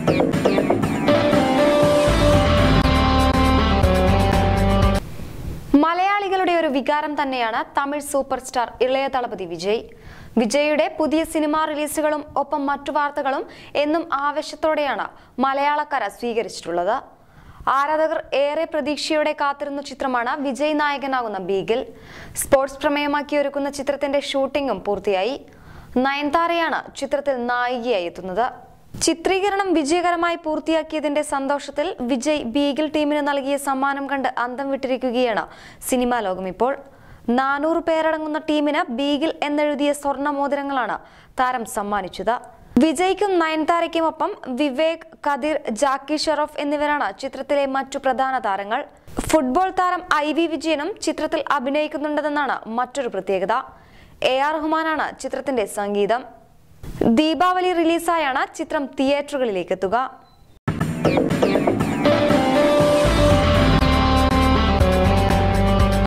മലയാളികളുടെ ഒരു വികാരം തന്നെയാണ് തമിഴ് സൂപ്പർ സ്റ്റാർ ഇളയ തളപതി വിജയ് വിജയുടെ പുതിയ സിനിമാ റിലീസുകളും ഒപ്പം മറ്റു വാർത്തകളും എന്നും ആവേശത്തോടെയാണ് മലയാളക്കര സ്വീകരിച്ചിട്ടുള്ളത് ആരാധകർ ഏറെ പ്രതീക്ഷയോടെ കാത്തിരുന്ന ചിത്രമാണ് വിജയ് നായകനാകുന്ന ബീഗിൽ സ്പോർട്സ് പ്രമേയമാക്കി ഒരുക്കുന്ന ചിത്രത്തിന്റെ ഷൂട്ടിംഗും പൂർത്തിയായി നയൻതാരയാണ് ചിത്രത്തിൽ നായികയായി എത്തുന്നത് ചിത്രീകരണം വിജയകരമായി പൂർത്തിയാക്കിയതിന്റെ സന്തോഷത്തിൽ വിജയ് ബീഗിൾ ടീമിന് നൽകിയ സമ്മാനം കണ്ട് അന്തം വിട്ടിരിക്കുകയാണ് സിനിമാ ലോകം ഇപ്പോൾ നാനൂറ് പേരടങ്ങുന്ന ടീമിന് ബീഗിൾ എന്നെഴുതിയ സ്വർണ്ണ മോതിരങ്ങളാണ് താരം സമ്മാനിച്ചത് വിജയ്ക്കും നയൻതാരയ്ക്കുമൊപ്പം വിവേക് കതിർ ജാക്കി ഷെറോഫ് എന്നിവരാണ് ചിത്രത്തിലെ മറ്റു പ്രധാന താരങ്ങൾ ഫുട്ബോൾ താരം ഐ വി വിജയനും ചിത്രത്തിൽ അഭിനയിക്കുന്നുണ്ടെന്നാണ് മറ്റൊരു പ്രത്യേകത എ ആർ റഹ്മാനാണ് ചിത്രത്തിന്റെ സംഗീതം ദീപാവലി റിലീസായാണ് ചിത്രം തിയേറ്ററുകളിലേക്ക് എത്തുക